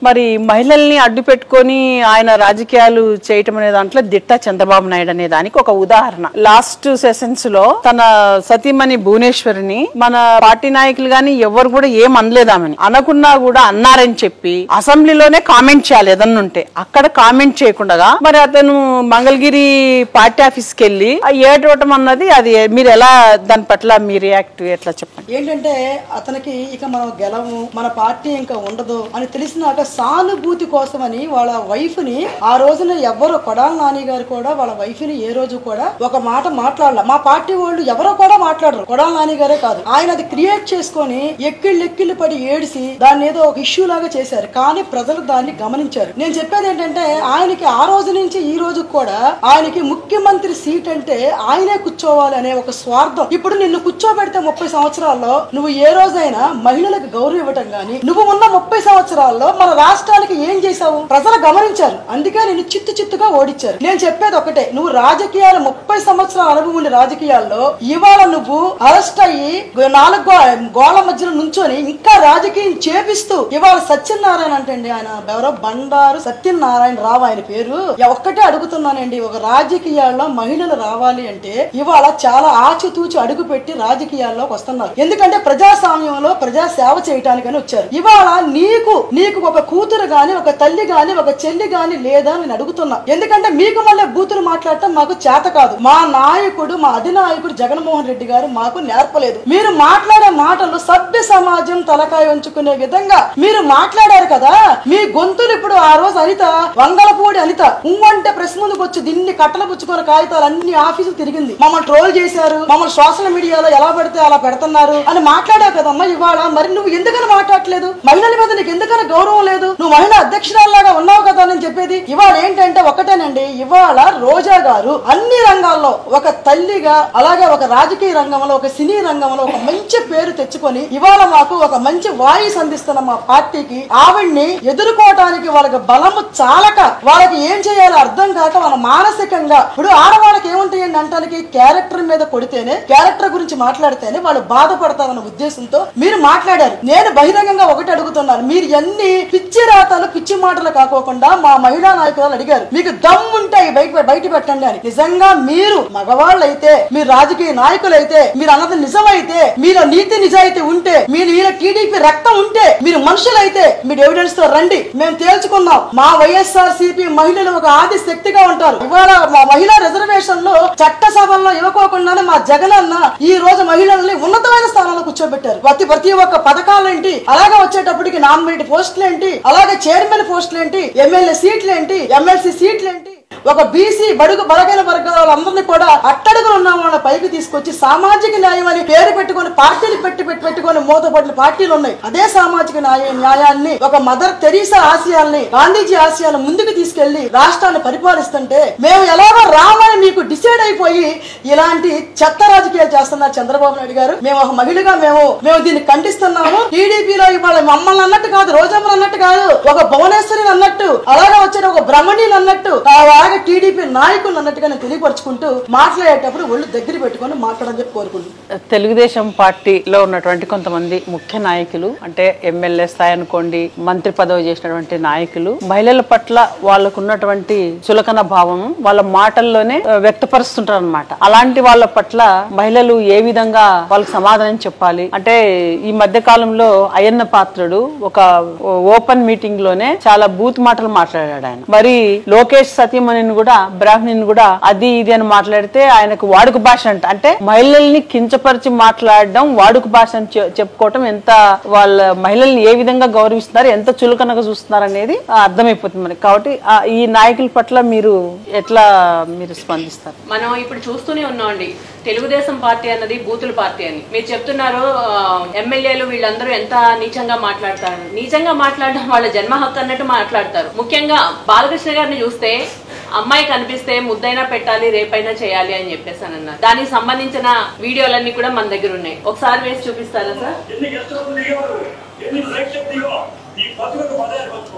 మరి మహిళల్ని అడ్డు పెట్టుకొని ఆయన రాజకీయాలు చేయటం అనే దాంట్లో దిట్ట చంద్రబాబు నాయుడు అనే దానికి ఒక ఉదాహరణ లాస్ట్ సెషన్స్ లో తన సతీమణి భువనేశ్వరిని మన పార్టీ నాయకులు గాని ఎవరు కూడా ఏం అనలేదామని అనకున్నా కూడా అన్నారని చెప్పి అసెంబ్లీలోనే కామెంట్ చేయాలి ఏదన్నా ఉంటే అక్కడ కామెంట్ చేయకుండా మరి అతను మంగళగిరి పార్టీ ఆఫీస్కి వెళ్ళి ఆ ఏడవటం అన్నది అది మీరు ఎలా దాని పట్ల మీ రియాక్ట్ ఎట్లా చెప్పండి ఏంటంటే అతనికి ఇక మనం గెలము మన పార్టీ ఇంకా ఉండదు అని తెలిసినాక సానుభూతి కోసమని వాళ్ళ వైఫ్ ని ఆ రోజున ఎవ్వరు కొడాల నాని గారు కూడా వాళ్ళ వైఫ్ ని ఏ రోజు కూడా ఒక మాట మాట్లాడాల మా పార్టీ వాళ్ళు ఎవరో కూడా మాట్లాడరు కొడాల నాని గారే కాదు ఆయన అది క్రియేట్ చేసుకొని ఎక్కిళ్ళు ఎక్కిళ్ళు పడి ఏడిసి దాన్ని ఏదో ఒక ఇష్యూ లాగా చేశారు కానీ ప్రజలు దాన్ని గమనించారు నేను చెప్పేది ఏంటంటే ఆయనకి ఆ రోజు నుంచి ఈ రోజు కూడా ఆయనకి ముఖ్యమంత్రి సీట్ అంటే ఆయనే కూర్చోవాలి అనే ఒక స్వార్థం ఇప్పుడు నిన్ను కూర్చోబెడితే ముప్పై సంవత్సరాల్లో నువ్వు ఏ రోజైనా మహిళలకు గౌరవం ఇవ్వటం గానీ నువ్వు ఉన్న ముప్పై సంవత్సరాల్లో మన రాష్ట్రానికి ఏం చేశావు ప్రజలు గమనించారు అందుకే నిన్ను చిత్తు చిత్తుగా ఓడించారు నేను చెప్పేది ఒకటే నువ్వు రాజకీయాలు ముప్పై సంవత్సరాల అనుభవం ఉండే రాజకీయాల్లో ఇవాళ నువ్వు అరెస్ట్ అయ్యి నాలుగు గో- గోళ్ల మధ్యలో నుంచొని ఇంకా రాజకీయం చేపిస్తూ ఇవాళ సత్యనారాయణ అంటే అండి ఆయన ఎవరో బండారు సత్యనారాయణ రావు ఆయన పేరు ఇక ఒక్కటే అడుగుతున్నానండి ఒక రాజకీయాల్లో మహిళలు రావాలి అంటే ఇవాళ చాలా ఆచితూచి అడుగు పెట్టి రాజకీయాల్లోకి వస్తున్నారు ఎందుకంటే ప్రజాస్వామ్యంలో ప్రజా సేవ చేయటానికని వచ్చారు ఇవాళ నీకు నీకు ఒక కూతురు గాని ఒక తల్లి గాని ఒక చెల్లి గాని లేదా అని నేను అడుగుతున్నా ఎందుకంటే మీకు మళ్ళీ బూతులు మాట్లాడటం మాకు చేత కాదు మా నాయకుడు మా అధినాయకుడు జగన్మోహన్ రెడ్డి గారు మాకు నేర్పలేదు మీరు మాట్లాడే మాటలు సభ్య సమాజం తలకాయ ఉంచుకునే విధంగా మీరు మాట్లాడారు కదా మీ గొంతులు ఇప్పుడు ఆ రోజు అనిత వంగలపూడి అనిత ఉమ్మంటే ప్రెస్ ముందుకు వచ్చి దీన్ని కట్టలు పుచ్చుకున్న కాగితాలు అన్ని ఆఫీసులు తిరిగింది మమ్మల్ని ట్రోల్ చేశారు మమ్మల్ని సోషల్ మీడియాలో ఎలా పడితే అలా పెడుతున్నారు అని మాట్లాడావు కదమ్మా ఇవాళ మరి నువ్వు ఎందుకని మాట్లాడట్లేదు మహిళల మీద నీకు ఎందుకని గౌరవం లేదు నువ్వు మహిళా అధ్యక్షురాల్లాగా ఉన్నావు కదా అని చెప్పేది ఇవాళ ఏంటంటే ఒకటేనండి ఇవాళ రోజా గారు అన్ని రంగాల్లో ఒక తల్లిగా అలాగే ఒక రాజకీయ రంగంలో ఒక సినీ రంగంలో ఒక మంచి పేరు తెచ్చుకొని ఇవాళ మాకు ఒక మంచి వాయిస్ అందిస్తున్న మా పార్టీకి ఆవిడ్ని ఎదుర్కోవటానికి వాళ్ళకి బలము చాలక వాళ్ళకి ఏం చేయాలో అర్థం కాక వాళ్ళ మానసికంగా ఇప్పుడు ఆడవాళ్ళకి ఏముంటాయండి అంటానికి క్యారెక్టర్ మీద కొడితేనే క్యారెక్టర్ గురించి మాట్లాడితేనే వాళ్ళు బాధపడతారన్న ఉద్దేశంతో మీరు మాట్లాడారు నేను బహిరంగంగా ఒకటి అడుగుతున్నాను మీరు ఎన్ని పిచ్చి రాతలు పిచ్చి మాటలు కాకోకుండా మా మహిళా నాయకురాలు అడిగారు మీకు దమ్ ఉంటే అవి బయట బయట పెట్టండి అని నిజంగా మీరు మగవాళ్ళైతే మీరు రాజకీయ నాయకులైతే మీరు అన్నది నిజమైతే మీరు నీతి నిజాయితీ ఉంటే మీరు ఈయన టీడీపీ రక్తం ఉంటే మీరు మనుషులైతే మీరు ఎవిడెన్స్ తో రండి మేము తేల్చుకున్నాం మా వైఎస్ఆర్ సిపి మహిళలు ఒక ఆది శక్తిగా ఉంటారు ఇవాళ మా మహిళా రిజర్వేషన్ లో చట్టసభల్లో ఇవ్వకోకుండానే మా జగన్ అన్న ఈ రోజు మహిళల్ని ఉన్నతమైన స్థానంలో కూర్చోబెట్టారు ప్రతి ప్రతి ఒక్క పథకాలేంటి అలాగే వచ్చేటప్పటికి నామినేట్ పోస్టులు ఏంటి అలాగే చైర్మన్ పోస్టులు ఏంటి ఎమ్మెల్యే సీట్లు ఏంటి ఎమ్మెల్సీ సీట్లు ఏంటి ఒక బీసీ బడుగు బలగైన వర్గాల వాళ్ళందరినీ కూడా అట్టడుగులు ఉన్న వాళ్ళ పైకి తీసుకొచ్చి సామాజిక న్యాయం అని పేరు పెట్టుకొని పార్టీలు పెట్టి పెట్టి పెట్టుకొని మూతపడిన పార్టీలు ఉన్నాయి అదే సామాజిక న్యాయ న్యాయాన్ని ఒక మదర్ తెరీసా ఆశయాల్ని గాంధీజీ ఆశయాలను ముందుకు తీసుకెళ్లి రాష్ట్రాన్ని పరిపాలిస్తుంటే మేము ఎలాగో రామని మీకు డిసైడ్ అయిపోయి ఇలాంటి చెత్త రాజకీయాలు చేస్తున్నారు చంద్రబాబు నాయుడు గారు మేము ఒక మహిళగా మేము మేము దీన్ని ఖండిస్తున్నాము టీడీపీలో ఇవాళ మమ్మల్ని అన్నట్టు కాదు రోజమ్మని అన్నట్టు కాదు ఒక భువనేశ్వరి అన్నట్టు అలాగే వచ్చే ఒక బ్రహ్మణిని అన్నట్టు అలాగే టీడీపీ నాయకులు అన్నట్టుగా నేను తెలియపరుచుకుంటూ మాట్లాడేటప్పుడు ఒళ్ళు దగ్గర పెట్టుకొని మాట్లాడని చెప్పి కోరుకుంటున్నాను తెలుగుదేశం పార్టీలో ఉన్నటువంటి కొంతమంది ముఖ్య నాయకులు అంటే ఎమ్మెల్యే స్థాయి అనుకోండి మంత్రి పదవి చేసినటువంటి నాయకులు మహిళల పట్ల వాళ్ళకు ఉన్నటువంటి చులకన భావం వాళ్ళ మాటల్లోనే ఆ, వ్యక్తపరుస్తుంటారు అనమాట అలాంటి వాళ్ళ పట్ల మహిళలు ఏ విధంగా వాళ్ళకి సమాధానం చెప్పాలి అంటే ఈ మధ్య కాలంలో అయ్యన్న పాత్రుడు ఒక ఓపెన్ మీటింగ్ లోనే చాలా బూత్ మాటలు మాట్లాడాడు ఆయన మరి లోకేష్ సతీమణిని కూడా బ్రాహ్మణిని కూడా అది ఇది అని మాట్లాడితే ఆయనకు వాడుక భాష అంట అంటే మహిళల్ని కించపరిచి మాట్లాడడం వాడుక భాష అని చె- చెప్పుకోవటం ఎంత వాళ్ళ మహిళల్ని ఏ విధంగా గౌరవిస్తున్నారు ఎంత చులకనగా చూస్తున్నారు అనేది ఆ, అర్థమైపోతుంది మనకి కాబట్టి ఆ, ఈ నాయకుల పట్ల మీరు ఎట్లా మీరు స్పందిస్తారు మనం ఇప్పుడు చూస్తూనే ఉన్నామండి తెలుగుదేశం పార్టీ అన్నది బూతుల పార్టీ అని మీరు చెప్తున్నారు ఆ, ఎమ్మెల్యేలు వీళ్ళందరూ ఎంత నీచంగా మాట్లాడతారు నీచంగా మాట్లాడడం వాళ్ళ జన్మ హక్కు అన్నట్టు మాట్లాడతారు ముఖ్యంగా బాలకృష్ణ గారిని చూస్తే అమ్మాయి కనిపిస్తే ముద్దైనా పెట్టాలి రేపైనా చేయాలి అని చెప్పేసి అని అన్నారు దానికి సంబంధించిన వీడియోలన్నీ కూడా మన దగ్గర ఉన్నాయి ఒకసారి వేసి చూపిస్తారా సార్ ఎన్ని గెస్టులు దిగో ఎన్ని ప్రేక్షకులు దిగో ఈ బతుకు పదే బతుకు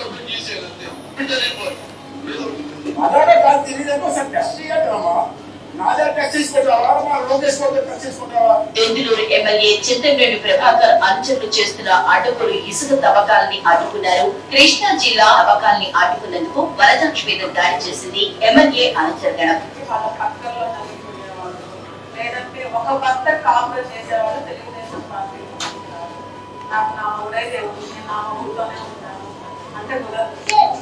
అలాగే కాదు తెలియదేమో సార్ టెస్ట్ చేయాలమ్మా నా దగ్గర టెస్ట్ తీసుకుంటావా మా లోకేష్ బాబు టెస్ట్ తీసుకుంటావా బెంగళూరు ఎమ్మెల్యే చింతమనేని ప్రభాకర్ అనుచరులు చేస్తున్న అడ్డగోలు ఇసుక తవ్వకాలని అడ్డుకున్నారు కృష్ణా జిల్లా తవ్వకాల్ని అడ్డుకున్నందుకు వరదక్ష మీద దాడి చేసింది ఎమ్మెల్యే అనుచరగణం వాళ్ళ పక్కలో నలిగిపోయేవాళ్ళు లేదంటే ఒక భర్త కాపురం చేసేవాళ్ళు తెలుగుదేశం పార్టీ నాకు నా ఊరైతే ఉంది నేను నా ఊరితోనే ఉంటాను అంటే కుదరదు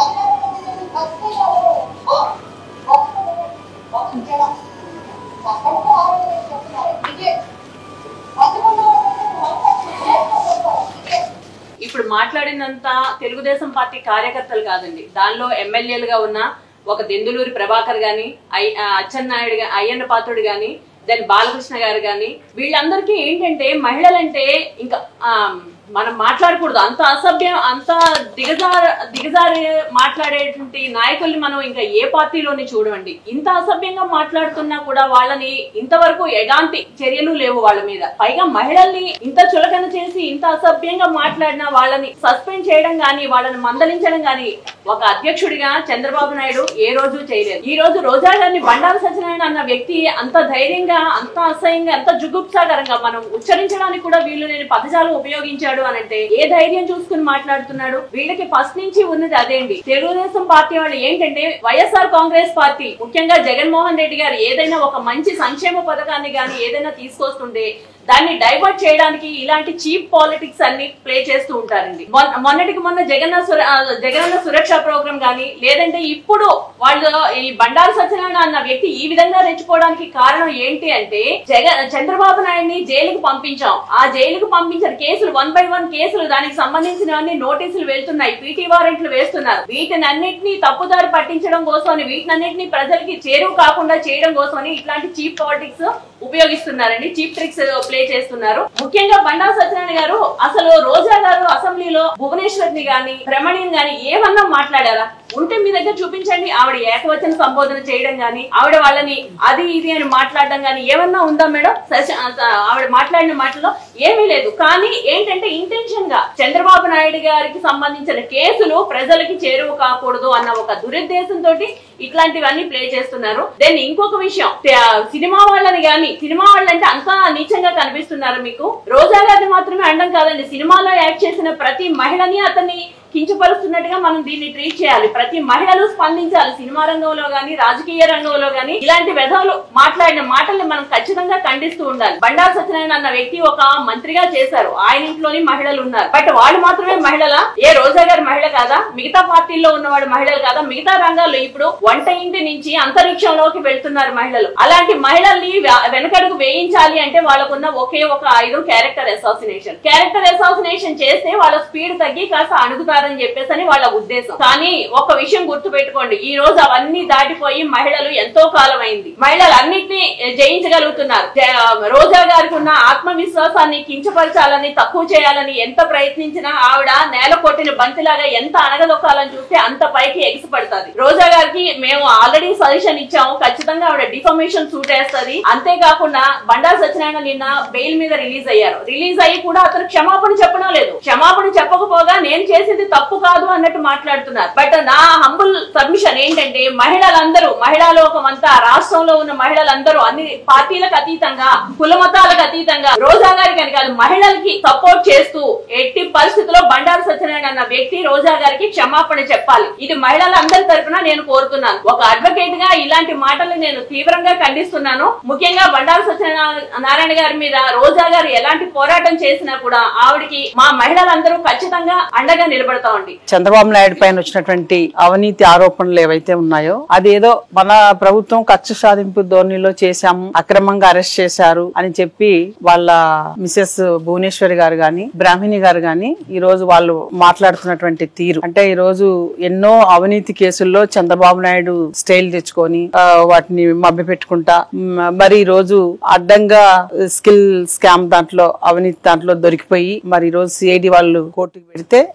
ఇప్పుడు మాట్లాడినంత తెలుగుదేశం పార్టీ కార్యకర్తలు కాదండి దానిలో ఎమ్మెల్యేలుగా ఉన్న ఒక దెందులూరి ప్రభాకర్ గాని అయ్- ఆ, అచ్చెన్నాయుడు గా- అయ్యన్న పాత్రుడు గాని దెన్ బాలకృష్ణ గారు గాని వీళ్ళందరికీ ఏంటంటే మహిళలంటే ఇంకా ఆ, మనం మాట్లాడకూడదు అంత అసభ్యం అంత దిగజార దిగజారి మాట్లాడేటువంటి నాయకుల్ని మనం ఇంకా ఏ పార్టీలోని చూడండి ఇంత అసభ్యంగా మాట్లాడుతున్నా కూడా వాళ్ళని ఇంతవరకు ఎలాంటి చర్యలు లేవు వాళ్ళ మీద పైగా మహిళల్ని ఇంత చులకన చేసి ఇంత అసభ్యంగా మాట్లాడిన వాళ్ళని సస్పెండ్ చేయడం గాని వాళ్ళని మందలించడం గాని ఒక అధ్యక్షుడిగా చంద్రబాబు నాయుడు ఏ రోజు చేయలేదు ఈ రోజు రోజా గారిని బండారు సత్యనారాయణ అన్న వ్యక్తి అంత ధైర్యంగా అంత అసహ్యంగా అంత జుగుప్సాకరంగా మనం ఉచ్చరించడానికి కూడా వీళ్ళు నేను పదజాలు ఉపయోగించాడు అని అంటే ఏ ధైర్యం చూసుకుని మాట్లాడుతున్నాడు వీళ్ళకి ఫస్ట్ నుంచి ఉన్నది అదేంటి తెలుగుదేశం పార్టీ వాళ్ళు ఏంటంటే వైఎస్ఆర్ కాంగ్రెస్ పార్టీ ముఖ్యంగా జగన్మోహన్ రెడ్డి గారు ఏదైనా ఒక మంచి సంక్షేమ పథకాన్ని గాని ఏదైనా తీసుకొస్తుంటే దాన్ని డైవర్ట్ చేయడానికి ఇలాంటి చీప్ పాలిటిక్స్ అన్ని ప్లే చేస్తూ ఉంటారండి మొన్న- మొన్నటికి మొన్న జగన్న సుర ఆ, జగనన్న సురక్ష ప్రోగ్రామ్ గాని లేదంటే ఇప్పుడు వాళ్ళు ఈ బండారు సత్యనారాయణ అన్న వ్యక్తి ఈ విధంగా రెచ్చిపోవడానికి కారణం ఏంటి అంటే జగ చంద్రబాబు నాయుడిని జైలుకు పంపించాం ఆ జైలుకు పంపించిన కేసులు వన్ బై వన్ కేసులు దానికి సంబంధించినవన్నీ నోటీసులు వెళ్తున్నాయి పీటీ వారెంట్లు వేస్తున్నారు వీటిని అన్నిటినీ తప్పుదారి పట్టించడం కోసం వీటినన్నిటిని ప్రజలకి చేరువ కాకుండా చేయడం కోసమని ఇట్లాంటి చీప్ పాలిటిక్స్ ఉపయోగిస్తున్నారండి చీప్ ట్రిక్స్ ప్లే చేస్తున్నారు ముఖ్యంగా బండా సత్యనారాయణ గారు అసలు రోజా గారు అసెంబ్లీలో భువనేశ్వర్ని గాని భ్రమణిని గాని ఏమన్నా మాట్లాడారా ఉంటే మీ దగ్గర చూపించండి ఆవిడ ఏకవచన సంబోధన చేయడం గాని ఆవిడ వాళ్ళని అది ఇది అని మాట్లాడడం గాని ఏమన్నా ఉందా మేడం సశ- ఆ, ఆవిడ మాట్లాడిన మాటలో ఏమీ లేదు కానీ ఏంటంటే ఇంటెన్షన్ గా చంద్రబాబు నాయుడు గారికి సంబంధించిన కేసులు ప్రజలకి చేరువ కాకూడదు అన్న ఒక దురుద్దేశంతో ఇట్లాంటివన్నీ ప్లే చేస్తున్నారు దెన్ ఇంకొక విషయం తే- సినిమా వాళ్ళని గాని సినిమా వాళ్ళంటే అంతా నీచంగా కనిపిస్తున్నారు మీకు రోజా గారిని మాత్రమే అండం కాదండి సినిమాలో యాక్ట్ చేసిన ప్రతి మహిళని అతన్ని కించపరుస్తున్నట్టుగా మనం దీన్ని ట్రీట్ చేయాలి ప్రతి మహిళలు స్పందించాలి సినిమా రంగంలో గాని రాజకీయ రంగంలో గాని ఇలాంటి వెధవులు మాట్లాడిన మాటల్ని మనం ఖచ్చితంగా ఖండిస్తూ ఉండాలి బండారు సత్యనారాయణ అన్న వ్యక్తి ఒక మంత్రిగా చేశారు ఆయన ఇంట్లోని మహిళలు ఉన్నారు బట్ వాళ్ళు మాత్రమే మహిళల ఏ రోజా గారి మహిళ కాదా మిగతా పార్టీల్లో ఉన్నవాడు మహిళలు కాదా మిగతా రంగాల్లో ఇప్పుడు వంట ఇంటి నుంచి అంతరిక్షంలోకి వెళ్తున్నారు మహిళలు అలాంటి మహిళల్ని వె- వెనకడుగు వేయించాలి అంటే వాళ్ళకున్న ఒకే ఒక ఆయుధం క్యారెక్టర్ అసాసినేషన్ క్యారెక్టర్ అసాసినేషన్ చేస్తే వాళ్ళ స్పీడ్ తగ్గి కాస్త అణుగుతారని చెప్పేసి అని వాళ్ళ ఉద్దేశం కానీ ఒక విషయం గుర్తు పెట్టుకోండి ఈ రోజు అవన్నీ దాటిపోయి మహిళలు ఎంతో కాలం అయింది మహిళలు అన్నిటినీ జయించగలుగుతున్నారు జ- రోజా గారికి ఉన్న ఆత్మవిశ్వాసాన్ని కించపరచాలని తక్కువ చేయాలని ఎంత ప్రయత్నించినా ఆవిడ నేల కొట్టిన బంతిలాగా ఎంత అణగదొక్కాలని చూస్తే అంత పైకి ఎగిసిపడుతుంది రోజా గారికి మేము ఆల్రెడీ సజెషన్ ఇచ్చాము ఖచ్చితంగా ఆవిడ డిఫర్మేషన్ సూట్ వేస్తుంది అంతేకాకుండా బండారు సత్యనారాయణ నిన్న బెయిల్ మీద రిలీజ్ అయ్యారు రిలీజ్ అయ్యి కూడా అతను క్షమాపణ చెప్పడం లేదు క్షమాపణ చెప్పకపోగా నేను చేసింది తప్పు కాదు అన్నట్టు మాట్లాడుతున్నారు బట్ నా హంబుల్ సబ్మిషన్ ఏంటంటే మహిళలందరూ మహిళా లోకం అంతా రాష్ట్రంలో ఉన్న మహిళలందరూ అన్ని పార్టీలకు అతీతంగా కుల మతాలకు అతీతంగా రోజా గారికి అని కాదు మహిళలకి సపోర్ట్ చేస్తూ ఎట్టి పరిస్థితుల్లో బండారు సత్యనారాయణ అన్న వ్యక్తి రోజా గారికి క్షమాపణ చెప్పాలి ఇది మహిళలందరి తరపున నేను కోరుతున్నాను ఒక అడ్వకేట్ గా ఇలాంటి మాటలు నేను తీవ్రంగా ఖండిస్తున్నాను ముఖ్యంగా బండారు సత్యనారాయణ గారి మీద రోజా గారు ఎలాంటి పోరాటం చేసినా కూడా ఆవిడకి మా మహిళలందరూ ఖచ్చితంగా అండగా నిలబడతామండి చంద్రబాబు నాయుడు పైన వచ్చినటువంటి అవినీతి ఆరోపణలు ఏవైతే ఉన్నాయో అదేదో మన ప్రభుత్వం కక్ష సాధింపు ధోరణిలో చేశాము అక్రమంగా అరెస్ట్ చేశారు అని చెప్పి వాళ్ళ మిసెస్ భువనేశ్వరి గారు గాని బ్రాహ్మిణి గారు గాని ఈ రోజు వాళ్ళు మాట్లాడుతున్నటువంటి తీరు అంటే ఈ రోజు ఎన్నో అవినీతి కేసుల్లో చంద్రబాబు నాయుడు స్టైల్ తెచ్చుకొని ఆ, వాటిని మభ్య పెట్టుకుంటా మ్, మరి ఈ రోజు అడ్డంగా స్కిల్ స్కామ్ దాంట్లో అవినీతి దాంట్లో దొరికిపోయి మరి ఈ రోజు సిఐడి వాళ్ళు కోర్టుకు పెడితే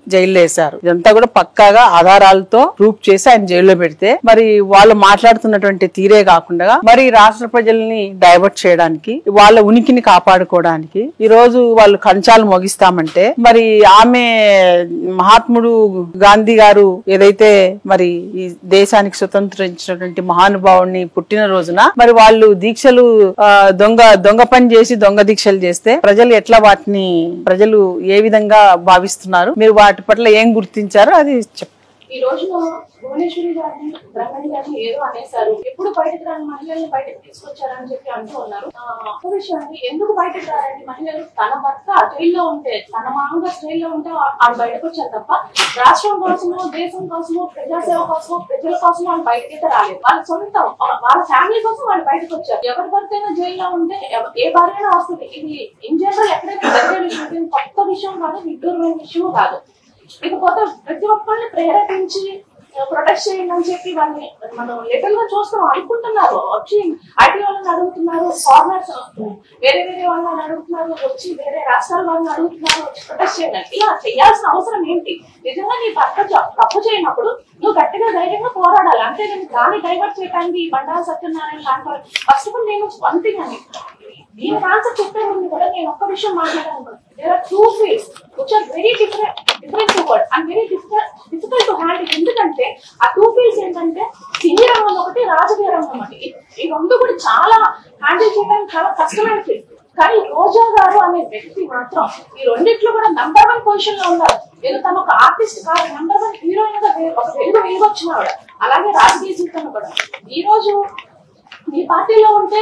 జైల్లో వేశారు ఇదంతా కూడా పక్కాగా ఆధారాలతో ప్రూఫ్ చేసి ఆయన జైల్లో పెడితే మరి వాళ్ళు మాట్లాడుతున్నటువంటి తీరే కాకుండా మరి రాష్ట్ర ప్రజల్ని డైవర్ట్ చేయడానికి వాళ్ళ ఉనికిని కాపాడుకోవడానికి ఈ రోజు వాళ్ళు కంచాలు మోగిస్తామంటే మరి ఆమె మహాత్ముడు గాంధీ గారు ఏదైతే మరి ఈ దేశానికి స్వతంత్రించినటువంటి మహానుభావుడిని పుట్టిన రోజున మరి వాళ్ళు దీక్షలు ఆ, దొంగ దొంగ పని చేసి దొంగ దీక్షలు చేస్తే ప్రజలు ఎట్లా వాటిని ప్రజలు ఏ విధంగా భావిస్తున్నారు మీరు వాటి పట్ల ఏం గుర్తించారో అది చెప్ ఈ రోజు భువనేశ్వరి గారిని బ్రహ్మణి గారిని ఏదో అనేసారు ఎప్పుడు బయటకు రాని మహిళల్ని బయటకు తీసుకొచ్చారని చెప్పి అంటూ ఉన్నారు ఆ, ఒక విషయం అండి ఎందుకు బయటకు రారండి మహిళలు తన భర్త జైల్లో ఉంటే తన మామూలుగా జైల్లో ఉంటే ఆడు బయటకు వచ్చారు తప్ప రాష్ట్రం కోసమో దేశం కోసమో ప్రజాసేవ కోసమో ప్రజల కోసం వాళ్ళు బయటకైతే రాలేదు వాళ్ళ సొంతం వాళ్ళ ఫ్యామిలీ కోసం వాళ్ళు బయటకు వచ్చారు ఎవరి భర్త అయినా జైల్లో ఉంటే ఎవ- ఏ భార్య అయినా వస్తుంది ఇది ఇన్ జనరల్ ఎక్కడైనా జరిగే విషయం ఇది కొత్త విషయం కాదు విడ్డూరమైన విషయం కాదు ఇకపోతే ప్రతి ఒక్కరిని ప్రేరేపించి ప్రొటెక్ట్ చేయండి అని చెప్పి వాళ్ళని మనం లిటల్ గా చూస్తాం అనుకుంటున్నారు వచ్చి ఐటీ వాళ్ళని అడుగుతున్నారు ఫారినర్స్ వేరే వేరే వాళ్ళని అడుగుతున్నారు వచ్చి వేరే రాష్ట్రాల వాళ్ళని అడుగుతున్నారు వచ్చి ప్రొటెక్ట్ చేయండి అని. ఇలా చేయాల్సిన అవసరం ఏంటి నిజంగా నీ భర్త జ- తప్పు చేయనప్పుడు నువ్వు గట్టిగా ధైర్యంగా పోరాడాలి అంటే నేను దాన్ని డైవర్ట్ చేయడానికి ఈ బండారు సత్యనారాయణ లాంటి ఫస్ట్ ఆఫ్ ఆల్ నేను వన్ థింగ్ అని దీని ఆన్సర్ చెప్పే ముందు కూడా నేను ఒక్క విషయం మాట్లాడాను there are two fields which are very different different to word and very difficult difficult to handle ఎందుకంటే ఆ టూ ఫీల్డ్స్ ఏంటంటే సినీ రంగం ఒకటి రాజకీయ రంగం ఒకటి ఈ- ఈ రెండు కూడా చాలా హ్యాండిల్ చేయడానికి చాలా కష్టమైన ఫీల్డ్ కానీ రోజా గారు అనే వ్యక్తి మాత్రం ఈ రెండిట్లో కూడా నంబర్ వన్ పొజిషన్ లో ఉన్నారు ఏదో తన ఒక ఆర్టిస్ట్ కాదు నంబర్ వన్ హీరోయిన్ గా వే- ఒక వెలుగు వెలుగొచ్చిన ఆవిడ అలాగే రాజకీయ జీవితంలో కూడా ఈ రోజు మీ పార్టీలో ఉంటే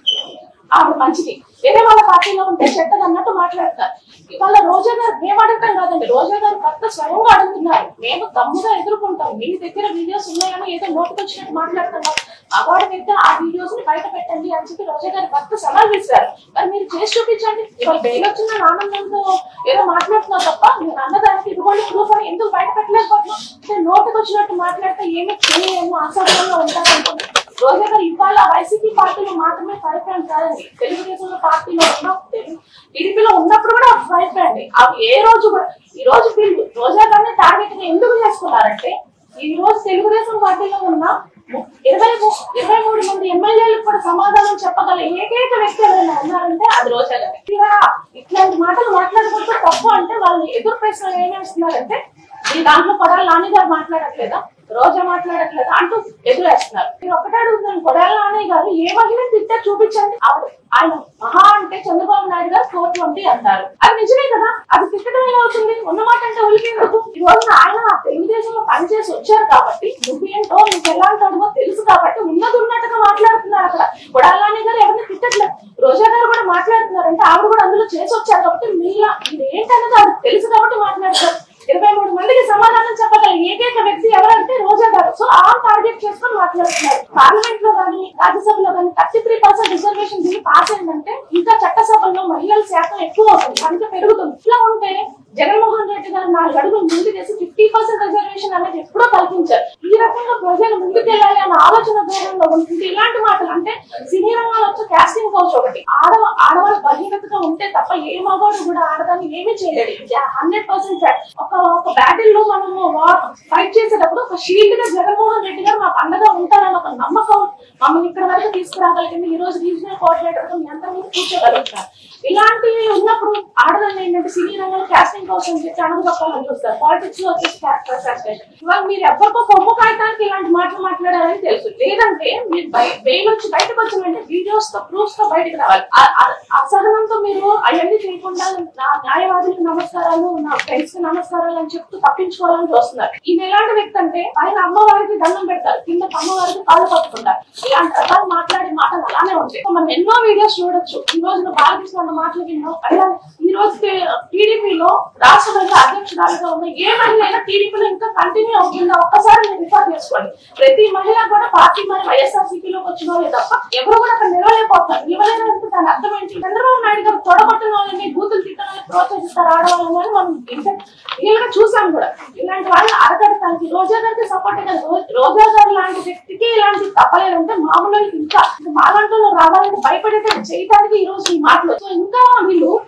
ఆవిడ మంచిది వేరే వాళ్ళ పార్టీలో ఉంటే చెడ్డది అన్నట్టు మాట్లాడతారు ఇవాళ రోజా గారు మేము అడగటం కాదండి రోజా గారు భర్త స్వయంగా అడుగుతున్నారు మేము తమ్ముగా ఎదుర్కొంటాం మీ దగ్గర వీడియోస్ ఉన్నాయని ఏదో నోటికొచ్చినట్టు మాట్లాడుతున్నాం అవార్డు పెడితే ఆ వీడియోస్ ని బయట పెట్టండి అని చెప్పి రోజా గారి భర్త సవాల్ చేశారు మరి మీరు చేసి చూపించండి ఇవాళ బెయిల్ వచ్చిన ఆనందంతో ఏదో మాట్లాడుతున్నారు తప్ప మీరు అన్నదానికి ఇదిగోండి ప్రూఫ్ అని ఎందుకు బయట పెట్టలేకపోతున్నాం అంటే నోటికి వచ్చినట్టు మాట్లాడితే ఏమి చేయలేము అసౌకర్యంలో ఉంటారనుకుంటున్నాను రోజా గారు ఇవాళ వైసీపీ పార్టీలో మాత్రమే ఫైవ్ ఫ్రెండ్ కాదండి తెలుగుదేశంలో పార్టీలో ఉన్న టీడీపీలో ఉన్నప్పుడు కూడా ఫైవ్ ఫ్రెండ్ అవి ఏ రోజు కూడా ఈ రోజు వీళ్ళు రోజా గారిని టార్గెట్ గా ఎందుకు చేసుకున్నారంటే ఈ రోజు తెలుగుదేశం పార్టీలో ఉన్న ము- ఇరవై మూ- ఇరవై మూడు మంది ఎమ్మెల్యేలకు కూడా సమాధానం చెప్పగల ఏకైక వ్యక్తి ఎవరైనా ఉన్నారంటే అది రోజా గారు ఇలా ఇట్లాంటి మాటలు మాట్లాడకూడదు తప్పు అంటే వాళ్ళు ఎదురు ప్రశ్నలు ఏమేస్తున్నారంటే ఈ దాంట్లో కొడాలి నాని గారు మాట్లాడట్లేదా రోజా మాట్లాడట్లేదా అంటూ ఎదురేస్తున్నారు మీరు ఒకటే అడుగుతున్నాను కొడాలి నాని గారు ఏ మహిళ తిట్టే చూపించండి ఆవిడ ఆయన మహా అంటే చంద్రబాబు నాయుడు గారు కోర్టు ఉంది అంటారు అది నిజమే కదా అది తిట్టడం ఎలా అవుతుంది ఉన్నమాట అంటే ఉలికి ఎందుకు ఈ రోజున ఆయన ఆ తెలుగుదేశంలో పనిచేసి వచ్చారు కాబట్టి నువ్వేంటో నువ్వు ఎలాంటాడో తెలుసు కాబట్టి ఉన్నది ఉన్నట్టుగా మాట్లాడుతున్నారు అక్కడ కొడాలి నాని గారు ఎవరిని తిట్టట్లేదు రోజా గారు కూడా మాట్లాడుతున్నారు అంటే ఆవిడ కూడా అందులో చేసి వచ్చారు కాబట్టి మీలా ఇది ఏంటన్నది ఆవిడ తెలుసు కాబట్టి మాట్లాడతారు ఇరవై మూడు మందికి సమాధానం చెప్పగల ఏకైక వ్యక్తి ఎవరంటే రోజా గారు సో ఆ టార్గెట్ చేసుకొని మాట్లాడుతున్నారు పార్లమెంట్ లో కానీ రాజ్యసభలో కానీ thirty three percent reservation bill pass అయిందంటే ఇంకా చట్టసభల్లో మహిళల శాతం ఎక్కువ అవుతుంది అందుకే పెరుగుతుంది ఇట్లా ఉంటే జగన్మోహన్ రెడ్డి గారు నాలుగు అడుగులు ముందు చేసి ఫిఫ్టీ పర్సెంట్ రిజర్వేషన్ అనేది ఎప్పుడో కల్పించారు ఈ రకంగా ప్రజలు ముందుకెళ్ళాలి అన్న ఆలోచన ధోరణిలో ఉంటుంది ఇలాంటి మాటలు అంటే సినీ రంగాలు వచ్చి కాస్టింగ్ కౌచ్ ఒకటి ఆడ ఆడవాళ్ళు బహిరంగతగా ఉంటే తప్ప ఏ మగవాడు కూడా ఆడదాన్ని ఏమీ చేయలేడు హండ్రెడ్ పర్సెంట్ ఒక ఒక బ్యాటిల్ లో మనము ఫైట్ చేసేటప్పుడు ఒక షీల్డ్ గా జగన్మోహన్ రెడ్డి గారు మాకు అండగా ఉంటారని ఒక నమ్మకం మమ్మల్ని ఇక్కడ వరకు తీసుకురాగలిగింది ఈ రోజు రీజనల్ కోఆర్డినేటర్ మీ అందరి మీద కూర్చోగలుగుతారు ఇలాంటివి ఉన్నప్పుడు ఆడదాన్ని ఏంటంటే సినీ రంగంలో కాస్టింగ్ కోసం చెప్పి అణగదొక్కాలని చూస్తారు పాలిటిక్స్ లో వచ్చేసి క్యాస్ట్ ఇవాళ మీరు ఎవరికో కొమ్ము కాయటానికి ఇలాంటి మాటలు మాట్లాడారని తెలుసు లేదంటే మీరు బెయిల్ వచ్చి బయటకు వచ్చిన వెంటనే వీడియోస్ తో ప్రూఫ్స్ తో బయటకు రావాలి ఆ- ఆ- ఆ సహనంతో మీరు అవన్నీ చేయకుండా నా న్యాయవాదులకు నమస్కారాలు నా ఫ్రెండ్స్ కి నమస్కారాలు అని చెప్తూ తప్పించుకోవాలని చూస్తున్నారు ఈయన ఎలాంటి వ్యక్తి అంటే పైన అమ్మవారికి దండం పెడతారు కింద అమ్మవారికి కాళ్ళు పట్టుకుంటారు ఇలాంటి రకాలు మాట్లాడే మాటలు అలానే ఉంటాయి మనం ఎన్నో వీడియోస్ చూడొచ్చు ఈ రోజు నువ్వు బాలకృష్ణ అన్న మాటలు విన్నావు అలానే ఈ రోజు టీడీపీలో రాష్ట్ర మహిళా అధ్యక్షురాలుగా ఉన్న ఏ మహిళ అయినా టీడీపీలో ఇంకా కంటిన్యూ అవుతుందా ఒక్కసారి మీరు రిఫర్ చేసుకోండి ప్రతి మహిళ కూడా పార్టీ మరి వైఎస్ఆర్సీపీలోకి వచ్చిన వాళ్ళే తప్ప ఎవరు కూడా అక్కడ నిలవలేకపోతున్నారు నిలవలేదంటే దాని అర్థం ఏంటి చంద్రబాబు నాయుడు గారు తొడగొట్టిన వాళ్ళని బూతులు తిట్టడానికి ప్రోత్సహిస్తారు ఆడవాళ్ళని అని మనం రియల్ గా చూసాం కూడా ఇలాంటి వాళ్ళు అరగడటానికి రోజా గారికి సపోర్ట్ కదా రో- రోజా గారు లాంటి వ్యక్తికి ఇలాంటి తప్పలేదంటే మామూలు వాళ్ళకి ఇంకా మాలాంటి వాళ్ళు రావాలంటే భయపడేటట్టు చేయడానికి ఈ రోజు ఈ మాటలు సో ఇంకా వీళ్ళు ట్రైనింగ్ సెంటర్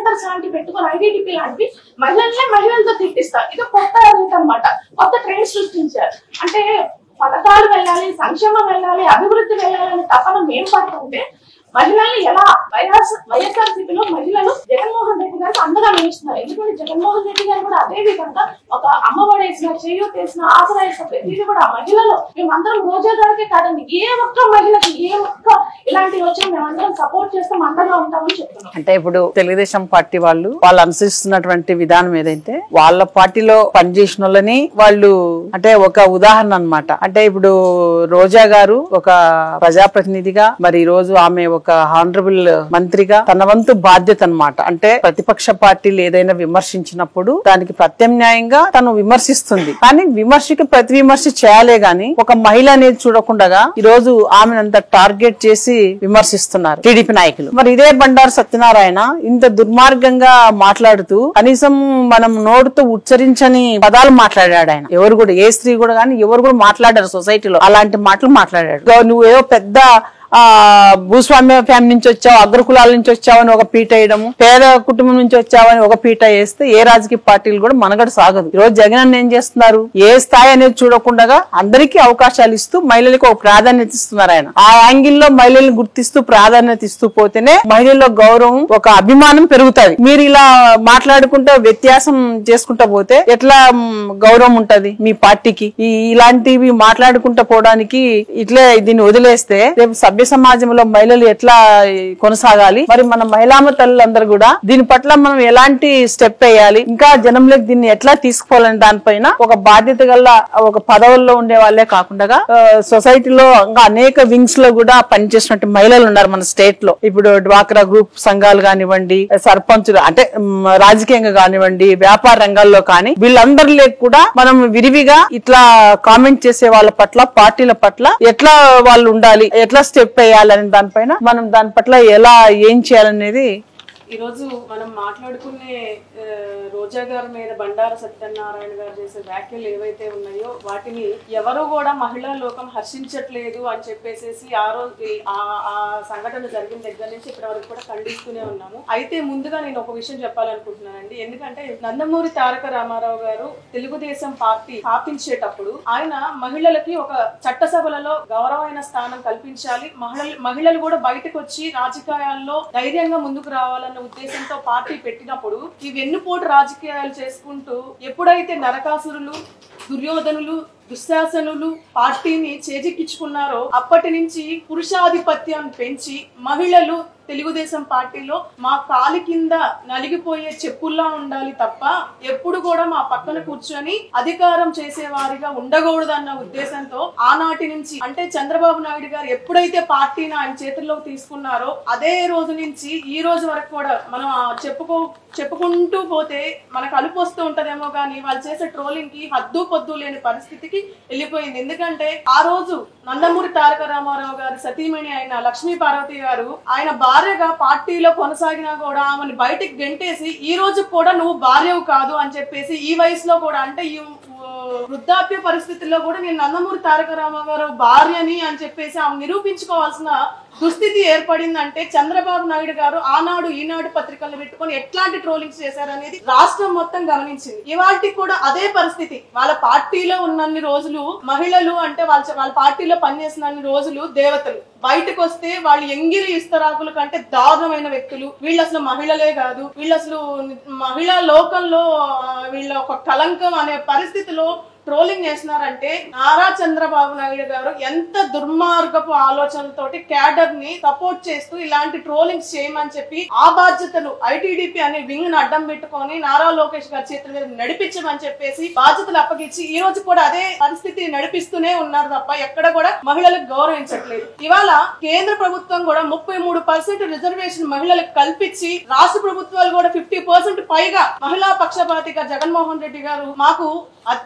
సెంటర్స్ లాంటివి పెట్టుకొని ఐడెంటిటీ లాంటివి మహిళలనే మహిళలతో తిట్టిస్తారు ఇది కొత్త అనమాట కొత్త ట్రెండ్ సృష్టించారు అంటే పథకాలు వెళ్ళాలి సంక్షేమం వెళ్ళాలి అభివృద్ధి వెళ్ళాలని తపన మేము పడుతుంటే మహిళల్ని ఎలా వైఎస్ వైఎస్ఆర్సీపీలో మహిళలు జగన్మోహన్ రెడ్డి గారికి అండగా నిలుస్తున్నారు ఎందుకంటే జగన్మోహన్ రెడ్డి గారు కూడా అదే విధంగా ఒక అమ్మఒడి వేసిన చేయూత వేసిన ఆసరా వేసిన ప్రతిదీ కూడా మహిళలు మేమందరం రోజా గారికి కాదండి ఏ ఒక్క మహిళకి ఏ ఒక్క ఇలాంటి వచ్చినా మేమందరం సపోర్ట్ చేస్తాం అండగా ఉంటామని చెప్తున్నాం అంటే ఇప్పుడు తెలుగుదేశం పార్టీ వాళ్ళు వాళ్ళు అనుసరిస్తున్నటువంటి విధానం ఏదైతే వాళ్ళ పార్టీలో పనిచేసిన వాళ్ళని వాళ్ళు అంటే ఒక ఉదాహరణ అన్నమాట అంటే ఇప్పుడు రోజా గారు ఒక ప్రజాప్రతినిధిగా మరి ఈ రోజు ఆమె ఒక హానరబుల్ మంత్రిగా తన వంతు బాధ్యత అన్నమాట అంటే ప్రతిపక్ష పార్టీలు ఏదైనా విమర్శించినప్పుడు దానికి ప్రత్యామ్నాయంగా తను విమర్శిస్తుంది కానీ విమర్శకి ప్రతి విమర్శ చేయాలే గాని ఒక మహిళ అనేది చూడకుండా ఈ రోజు ఆమెను అంత టార్గెట్ చేసి విమర్శిస్తున్నారు టీడీపీ నాయకులు మరి ఇదే బండారు సత్యనారాయణ ఇంత దుర్మార్గంగా మాట్లాడుతూ కనీసం మనం నోటితో ఉచ్చరించని పదాలు మాట్లాడాడు ఆయన ఎవరు కూడా ఏ స్త్రీ కూడా కానీ ఎవరు కూడా మాట్లాడారు సొసైటీలో అలాంటి మాటలు మాట్లాడాడు ఇగో నువ్వు ఏదో పెద్ద ఆ భూస్వామ్య ఫ్యామిలీ నుంచి వచ్చావు అగ్రకులాల నుంచి వచ్చావని ఒక పీట వేయడము పేద కుటుంబం నుంచి వచ్చావని ఒక పీట వేస్తే ఏ రాజకీయ పార్టీలు కూడా మనగడ సాగదు ఈ రోజు జగన్ అన్న ఏం చేస్తున్నారు ఏ స్థాయి అనేది చూడకుండా అందరికీ అవకాశాలు ఇస్తూ మహిళలకు ఒక ప్రాధాన్యత ఇస్తున్నారు ఆయన ఆ యాంగిల్ లో మహిళల్ని గుర్తిస్తూ ప్రాధాన్యత ఇస్తూ పోతేనే మహిళల్లో గౌరవం ఒక అభిమానం పెరుగుతుంది మీరు ఇలా మాట్లాడుకుంటూ వ్యత్యాసం చేసుకుంటా పోతే ఎట్లా మ్, గౌరవం ఉంటది మీ పార్టీకి ఈ ఇలాంటివి మాట్లాడుకుంటా పోవడానికి ఇట్లే దీన్ని వదిలేస్తే రేపు సభ్య సమాజంలో మహిళలు ఎట్లా కొనసాగాలి మరి మన మహిళామ తల్లులందరూ కూడా దీని పట్ల మనం ఎలాంటి స్టెప్ వేయాలి ఇంకా జనంలోకి దీన్ని ఎట్లా తీసుకుపోవాలని దానిపైన ఒక బాధ్యత గల ఒక పదవుల్లో ఉండే వాళ్ళే కాకుండా ఆ, సొసైటీలో ఇంకా అనేక వింగ్స్ లో కూడా పనిచేసినట్టు మహిళలు ఉన్నారు మన స్టేట్ లో ఇప్పుడు డ్వాక్రా గ్రూప్ సంఘాలు కానివ్వండి సర్పంచులు అంటే మ్, రాజకీయంగా కానివ్వండి వ్యాపార రంగాల్లో కానీ వీళ్ళందరిలో కూడా మనం విరివిగా ఇట్లా కామెంట్ చేసే వాళ్ళ పట్ల పార్టీల పట్ల ఎట్లా వాళ్ళు ఉండాలి ఎట్లా స్టెప్ వేయాలని దానిపైన మనం దాని పట్ల ఎలా ఏం చేయాలనేది ఈరోజు మనం మాట్లాడుకునే ఆ, రోజా గారి మీద బండారు సత్యనారాయణ గారు చేసే వ్యాఖ్యలు ఏవైతే ఉన్నాయో వాటిని ఎవరు కూడా మహిళా లోకం హర్షించట్లేదు అని చెప్పేసి ఆ రోజు ఆ ఆ సంఘటన జరిగిన దగ్గర నుంచి ఇప్పటి వరకు కూడా ఖండిస్తూనే ఉన్నాము అయితే ముందుగా నేను ఒక విషయం చెప్పాలనుకుంటున్నానండి ఎందుకంటే నందమూరి తారక రామారావు గారు తెలుగుదేశం పార్టీ స్థాపించేటప్పుడు ఆయన మహిళలకి ఒక చట్టసభలలో గౌరవమైన స్థానం కల్పించాలి మహిళలు మహిళలు కూడా బయటకు వచ్చి రాజకీయాల్లో ధైర్యంగా ముందుకు రావాలన్న ఉద్దేశంతో పార్టీ పెట్టినప్పుడు ఈ వెన్నుపోటు రాజకీయాలు చేసుకుంటూ ఎప్పుడైతే నరకాసురులు దుర్యోధనులు దుశ్శాసనులు పార్టీని చేజిక్కించుకున్నారో అప్పటి నుంచి పురుషాధిపత్యం పెంచి మహిళలు తెలుగుదేశం పార్టీలో మా కాలి కింద నలిగిపోయే చెప్పుల్లా ఉండాలి తప్ప ఎప్పుడు కూడా మా పక్కన కూర్చొని అధికారం చేసేవారిగా ఉండకూడదన్న ఉద్దేశంతో ఆనాటి నుంచి అంటే చంద్రబాబు నాయుడు గారు ఎప్పుడైతే పార్టీని ఆయన చేతుల్లోకి తీసుకున్నారో అదే రోజు నుంచి ఈ రోజు వరకు కూడా మనం ఆ చెప్పుకో చెప్పుకుంటూ పోతే మనకు అలుపు వస్తూ ఉంటదేమో కానీ వాళ్ళు చేసే ట్రోలింగ్ కి హద్దు పొద్దు లేని పరిస్థితికి వెళ్ళిపోయింది ఎందుకంటే ఆ రోజు నందమూరి తారక రామారావు గారి సతీమణి అయిన లక్ష్మీ పార్వతి గారు ఆయన భార్యగా పార్టీలో కొనసాగినా కూడా ఆమెను బయటికి గెంటేసి ఈ రోజు కూడా నువ్వు భార్యవు కాదు అని చెప్పేసి ఈ వయసులో కూడా అంటే ఈ ఆ, వృద్ధాప్య పరిస్థితుల్లో కూడా నేను నందమూరి తారక రామారావు భార్యని అని చెప్పేసి ఆమె నిరూపించుకోవాల్సిన దుస్థితి ఏర్పడిందంటే చంద్రబాబు నాయుడు గారు ఆనాడు ఈనాడు పత్రికలు పెట్టుకొని ఎట్లాంటి ట్రోలింగ్స్ చేశారనేది రాష్ట్రం మొత్తం గమనించింది ఇవాటికి కూడా అదే పరిస్థితి వాళ్ళ పార్టీలో ఉన్నన్ని రోజులు మహిళలు అంటే వాళ్ళ వాళ్ళ పార్టీలో పనిచేసినన్ని రోజులు దేవతలు బయటకు వస్తే వాళ్ళు ఎంగిలి ఇస్తరాకుల కంటే దారుణమైన వ్యక్తులు వీళ్ళు అసలు మహిళలే కాదు వీళ్ళు అసలు మహిళా లోకంలో ఆ, వీళ్ళ ఒక కలంకం అనే పరిస్థితిలో ట్రోలింగ్ చేస్తున్నారంటే నారా చంద్రబాబు నాయుడు గారు ఎంత దుర్మార్గపు ఆలోచనలతోటి క్యాడర్ ని సపోర్ట్ చేస్తూ ఇలాంటి ట్రోలింగ్స్ చేయమని చెప్పి ఆ బాధ్యతలు ఐటీడీపీ అనే వింగ్ ను అడ్డం పెట్టుకొని నారా లోకేష్ గారి చేతుల మీద నడిపించమని చెప్పేసి బాధ్యతలు అప్పగించి ఈ రోజు కూడా అదే పరిస్థితి నడిపిస్తూనే ఉన్నారు తప్ప ఎక్కడ కూడా మహిళలకు గౌరవించట్లేదు ఇవాళ కేంద్ర ప్రభుత్వం కూడా ముప్పై మూడు పర్సెంట్ రిజర్వేషన్ మహిళలకు కల్పించి రాష్ట్ర ప్రభుత్వాలు కూడా ఫిఫ్టీ పర్సెంట్ పైగా మహిళా పక్షపాతిగా జగన్మోహన్ రెడ్డి గారు మాకు అత్యధికమైన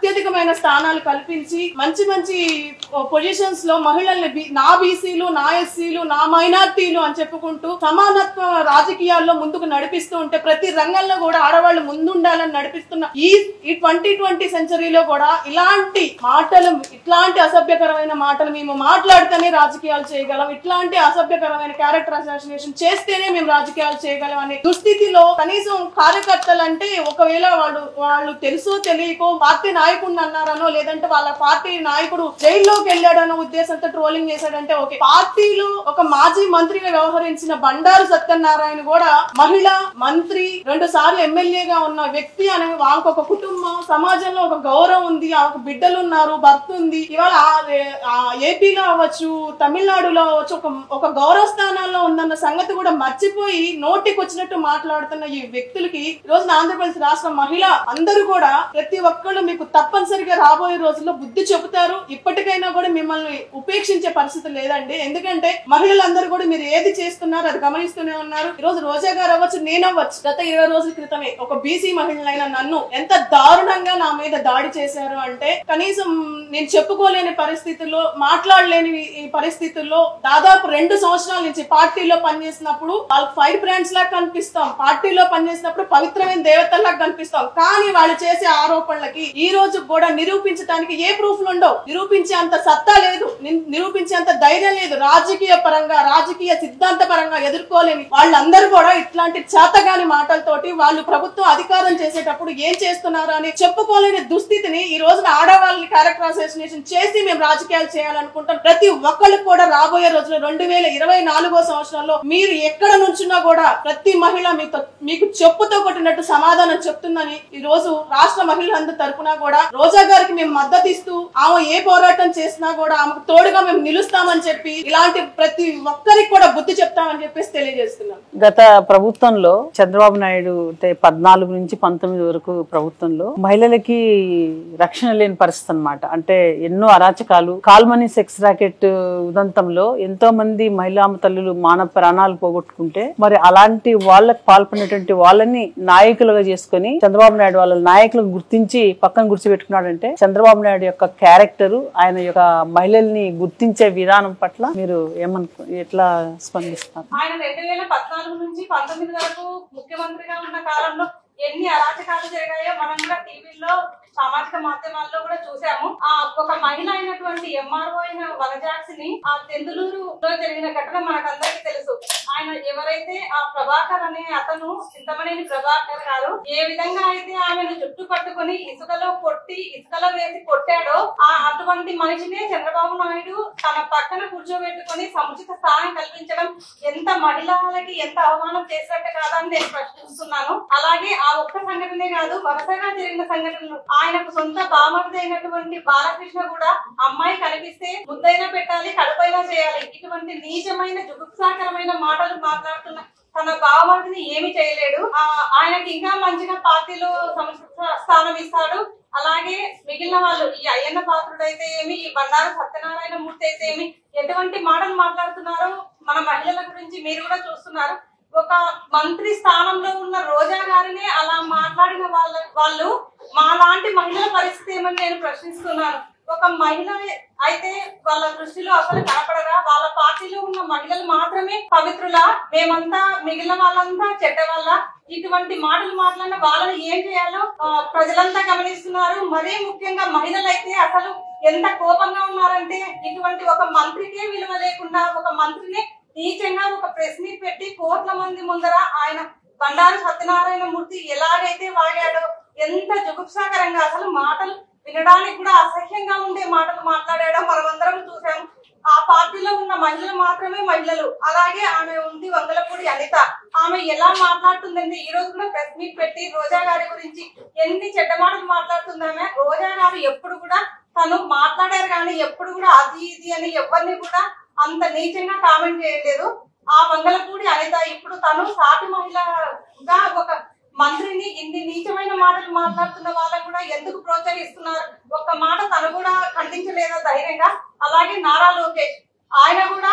ఉన్నతమైన స్థానాలు కల్పించి మంచి మంచి పొజిషన్స్ లో మహిళల్ని బి- నా బీసీలు నా ఎస్సీలు నా మైనార్టీలు అని చెప్పుకుంటూ సమానత్వ రాజకీయాల్లో ముందుకు నడిపిస్తూ ఉంటే ప్రతి రంగంలో కూడా ఆడవాళ్ళు ముందుండాలని నడిపిస్తున్న ఈ ఈ ట్వంటీ ట్వంటీ సెంచరీలో కూడా ఇలాంటి మాటలు ఇట్లాంటి అసభ్యకరమైన మాటలు మేము మాట్లాడితేనే రాజకీయాలు చేయగలం ఇట్లాంటి అసభ్యకరమైన క్యారెక్టర్ అసాసినేషన్ చేస్తేనే మేము రాజకీయాలు చేయగలం అనే దుస్థితిలో కనీసం కార్యకర్తలు అంటే ఒకవేళ వాళ్ళు వాళ్ళు తెలుసో తెలియకో పార్టీ నాయకుడిని అన్నారనో లేదంటే వాళ్ళ పార్టీ నాయకుడు జైల్లోకి వెళ్ళాడనో ఉద్దేశంతో ట్రోలింగ్ చేశాడంటే ఓకే పార్టీలో ఒక మాజీ మంత్రిగా వ్యవహరించిన బండారు సత్యనారాయణ కూడా మహిళ మంత్రి రెండు సార్లు ఎమ్మెల్యేగా ఉన్న వ్యక్తి అనే వాళ్ళకి ఒక కుటుంబం సమాజంలో ఒక గౌరవం ఉంది ఆమెకు బిడ్డలు ఉన్నారు భర్త ఉంది ఇవాళ ఆ- ఆ ఏపీలో అవ్వచ్చు తమిళనాడులో అవ్వచ్చు ఒక ఒక గౌరవ స్థానాల్లో ఉందన్న సంగతి కూడా మర్చిపోయి నోటికి వచ్చినట్టు మాట్లాడుతున్న ఈ వ్యక్తులకి ఈ రోజున ఆంధ్రప్రదేశ్ రాష్ట్ర మహిళ అందరూ కూడా ప్రతి ఒక్కళ్ళు మీకు తప్పనిసరిగా రాబోయే రోజుల్లో బుద్ధి చెబుతారు ఇప్పటికైనా కూడా మిమ్మల్ని ఉపేక్షించే పరిస్థితి లేదండి ఎందుకంటే మహిళలందరూ కూడా మీరు ఏది చేస్తున్నారు అది గమనిస్తూనే ఉన్నారు ఈ రోజు రోజా గారు అవ్వచ్చు నేను అవ్వచ్చు గత ఇరవై రోజుల క్రితమే ఒక బీసీ మహిళలైన నన్ను ఎంత దారుణంగా నా మీద దాడి చేశారు అంటే కనీసం నేను చెప్పుకోలేని పరిస్థితుల్లో మాట్లాడలేని ఈ పరిస్థితుల్లో దాదాపు రెండు సంవత్సరాల నుంచి పార్టీలో పనిచేసినప్పుడు వాళ్ళకి ఫైర్ బ్రాండ్స్ లాగా కనిపిస్తాం పార్టీలో పనిచేసినప్పుడు పవిత్రమైన దేవతల్లా కనిపిస్తాం కానీ వాళ్ళు చేసే ఆరోపణలకి ఈ రోజు కూడా నిరూపించడానికి ఏ ప్రూఫ్లు ఉండవు నిరూపించే అంత సత్తా లేదు ని- నిరూపించే అంత ధైర్యం లేదు రాజకీయ పరంగా రాజకీయ సిద్ధాంత పరంగా ఎదుర్కోలేని వాళ్ళందరూ కూడా ఇట్లాంటి చేతగాని మాటలతోటి వాళ్ళు ప్రభుత్వం అధికారం చేసేటప్పుడు ఏం చేస్తున్నారు అని చెప్పుకోలేని దుస్థితిని ఈ రోజున ఆడవాళ్ళని క్యారెక్టర్ అసోసియేషన్ చేసి మేము రాజకీయాలు చేయాలనుకుంటాం ప్రతి ఒక్కళ్ళు కూడా రాబోయే రోజుల్లో రెండు వేల ఇరవై నాలుగో సంవత్సరంలో మీరు ఎక్కడ నుంచున్నా కూడా ప్రతి మహిళ మీతో మీకు చెప్పుతో కొట్టినట్టు సమాధానం చెప్తుందని ఈ రోజు రాష్ట్ర మహిళలందరి తరపున కూడా రోజా గారికి మేము మద్దతు ఇస్తూ ఆమె ఏ పోరాటం చేసినా కూడా ఆమెకు తోడుగా మేము నిలుస్తామని చెప్పి ఇలాంటి ప్రతి ఒక్కరికి కూడా బుద్ధి చెప్తామని చెప్పేసి తెలియజేస్తున్నాం గత ప్రభుత్వంలో చంద్రబాబు నాయుడు అంటే పద్నాలుగు నుంచి పంతొమ్మిది వరకు ప్రభుత్వంలో మహిళలకి రక్షణ లేని పరిస్థితి అన్నమాట అంటే ఎన్నో అరాచకాలు కాల్మనీ సెక్స్ రాకెట్ ఉదంతంలో ఎంతో మంది మహిళా తల్లులు మానవ ప్రాణాలు పోగొట్టుకుంటే మరి అలాంటి వాళ్ళకి పాల్పడినటువంటి వాళ్ళని నాయకులుగా చేసుకొని చంద్రబాబు నాయుడు వాళ్ళ నాయకులను గుర్తించి పక్కన గుర్చిపెట్టుకున్నాడంటే చంద్రబాబు నాయుడు యొక్క క్యారెక్టర్ ఆయన యొక్క మహిళల్ని గుర్తించే విధానం పట్ల మీరు ఏమనుకో ఎట్లా స్పందిస్తారు ఆయన రెండు వేల పద్నాలుగు నుంచి పంతొమ్మిది వరకు ముఖ్యమంత్రిగా ఉన్న కాలంలో ఎన్ని అరాచకాలు జరిగాయో మనం కూడా టీవీలో సామాజిక మాధ్యమాల్లో కూడా చూసాము ఆ ఒక మహిళ అయినటువంటి ఎంఆర్ఓ అయిన వనజాక్సిని ఆ తెందులూరులో జరిగిన ఘటన మనకందరికీ తెలుసు ఆయన ఎవరైతే ఆ ప్రభాకర్ అనే అతను చింతమనేని ప్రభాకర్ గారు ఏ విధంగా అయితే ఆమెను చుట్టు పట్టుకొని ఇసుకలో కొట్టి ఇసుకలో వేసి కొట్టాడో ఆ అటువంటి మనిషినే చంద్రబాబు నాయుడు తన పక్కన కూర్చోబెట్టుకొని సముచిత స్థానం కల్పించడం ఎంత మహిళలకి ఎంత అవమానం చేసినట్టు కాదని నేను ప్రశ్నిస్తున్నాను అలాగే ఆ ఒక్క సంఘటనే కాదు వరుసగా జరిగిన సంఘటనలు ఆయనకు సొంత బామర్ది అయినటువంటి బాలకృష్ణ కూడా అమ్మాయి కనిపిస్తే ముద్దైనా పెట్టాలి కడుపైనా చేయాలి ఇటువంటి నీచమైన జుగుప్సాకరమైన మాటలు మాట్లాడుతున్న తన బావమర్దిని ఏమి చేయలేడు ఆ ఆయనకి ఇంకా మంచిగా పార్టీలో సముచిత స్థానం ఇస్తాడు అలాగే మిగిలిన వాళ్ళు ఈ అయ్యన్న పాత్రుడు అయితే ఏమి ఈ బండారు సత్యనారాయణ మూర్తి అయితే ఏమి ఎటువంటి మాటలు మాట్లాడుతున్నారో మన మహిళల గురించి మీరు కూడా చూస్తున్నారు ఒక మంత్రి స్థానంలో ఉన్న రోజా గారినే అలా మాట్లాడిన వాళ్ళ వాళ్ళు మా లాంటి మహిళల పరిస్థితి ఏమని నేను ప్రశ్నిస్తున్నాను ఒక మహిళ అయితే వాళ్ళ దృష్టిలో అసలు కనపడరా వాళ్ళ పార్టీలో ఉన్న మహిళలు మాత్రమే పవిత్రులా మేమంతా మిగిలిన వాళ్ళంతా చెడ్డ వాళ్ళ ఇటువంటి మాటలు మాట్లాడిన వాళ్ళని ఏం చేయాలో ఆ, ప్రజలంతా గమనిస్తున్నారు మరీ ముఖ్యంగా మహిళలు అయితే అసలు ఎంత కోపంగా ఉన్నారంటే ఇటువంటి ఒక మంత్రికే విలువ లేకుండా ఒక మంత్రిని నీచంగా ఒక ప్రెస్ మీట్ పెట్టి కోట్ల మంది ముందర ఆయన బండారు సత్యనారాయణ మూర్తి ఎలాగైతే వాడాడో ఎంత జుగుప్సాకరంగా అసలు మాటలు వినడానికి కూడా అసహ్యంగా ఉండే మాటలు మాట్లాడాడో మనమందరం చూసాం ఆ పార్టీలో ఉన్న మహిళలు మాత్రమే మహిళలు అలాగే ఆమె ఉంది వంగలపూడి అనిత ఆమె ఎలా మాట్లాడుతుందంటే ఈ రోజు కూడా ప్రెస్ మీట్ పెట్టి రోజా గారి గురించి ఎన్ని చెడ్డ మాటలు మాట్లాడుతుంది ఆమె రోజా గారు ఎప్పుడు కూడా తను మాట్లాడారు కానీ ఎప్పుడు కూడా అది ఇది అని ఎవరిని కూడా అంత నీచంగా కామెంట్ చేయలేదు ఆ వంగలపూడి అనిత ఇప్పుడు తను సాటి మహిళగా ఒక మంత్రిని ఇన్ని నీచమైన మాటలు మాట్లాడుతున్న వాళ్ళని కూడా ఎందుకు ప్రోత్సహిస్తున్నారు ఒక్క మాట తను కూడా ఖండించలేదా ధైర్యంగా అలాగే నారా లోకేష్ ఆయన కూడా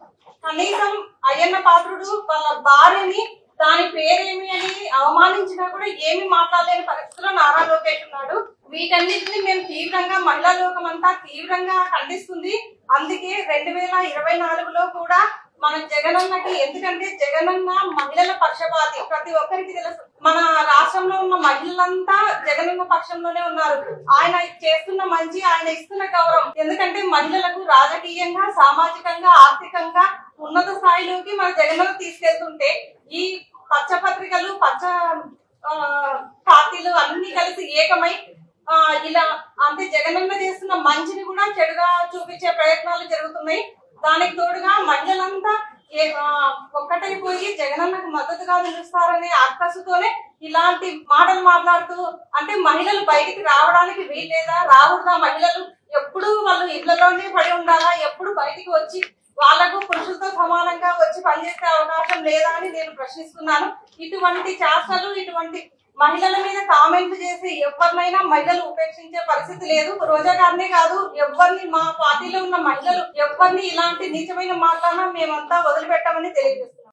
కనీసం అయ్యన్న పాత్రుడు వాళ్ళ భార్యని దాని పేరేమి అని అవమానించినా కూడా ఏమి మాట్లాడలేని పరిస్థితిలో నారా లోకేష్ ఉన్నాడు వీటన్నిటిని మేము తీవ్రంగా మహిళా లోకం అంతా తీవ్రంగా ఖండిస్తుంది అందుకే రెండు వేల ఇరవై నాలుగులో కూడా మన జగనన్నకి ఎందుకంటే జగనన్న మహిళల పక్షపాతి ప్రతి ఒక్కరికి తెలుసు మన రాష్ట్రంలో ఉన్న మహిళలంతా జగనన్న పక్షంలోనే ఉన్నారు ఆయన చేస్తున్న మంచి ఆయన ఇస్తున్న గౌరవం ఎందుకంటే మహిళలకు రాజకీయంగా సామాజికంగా ఆర్థికంగా ఉన్నత స్థాయిలోకి మన జగనన్న తీసుకెళ్తుంటే ఈ పచ్చ పత్రికలు పచ్చ ఆ, పార్టీలు అన్ని కలిసి ఏకమై ఆ, ఇలా అంటే జగనన్న చేస్తున్న మంచిని కూడా చెడుగా చూపించే ప్రయత్నాలు జరుగుతున్నాయి దానికి తోడుగా మహిళలంతా ఏ- ఆ, ఒక్కటైపోయి జగనన్నకు మద్దతుగా నిలుస్తారనే అక్కసుతోనే ఇలాంటి మాటలు మాట్లాడుతూ అంటే మహిళలు బయటికి రావడానికి వీల్లేదా రాకూడదా మహిళలు ఎప్పుడు వాళ్ళు ఇళ్లలోనే పడి ఉండాలా ఎప్పుడు బయటికి వచ్చి వాళ్ళకు పురుషులతో సమానంగా వచ్చి పనిచేసే అవకాశం లేదా అని నేను ప్రశ్నిస్తున్నాను ఇటువంటి చేష్టలు ఇటువంటి మహిళల మీద కామెంట్లు చేసి ఎవరినైనా మహిళలు ఉపేక్షించే పరిస్థితి లేదు రోజా గారినే కాదు ఎవరిని మా పార్టీలో ఉన్న మహిళలు ఎవరిని ఇలాంటి నీచమైన మాట్లాడినా మేమంతా వదిలిపెట్టామని తెలియజేస్తున్నాం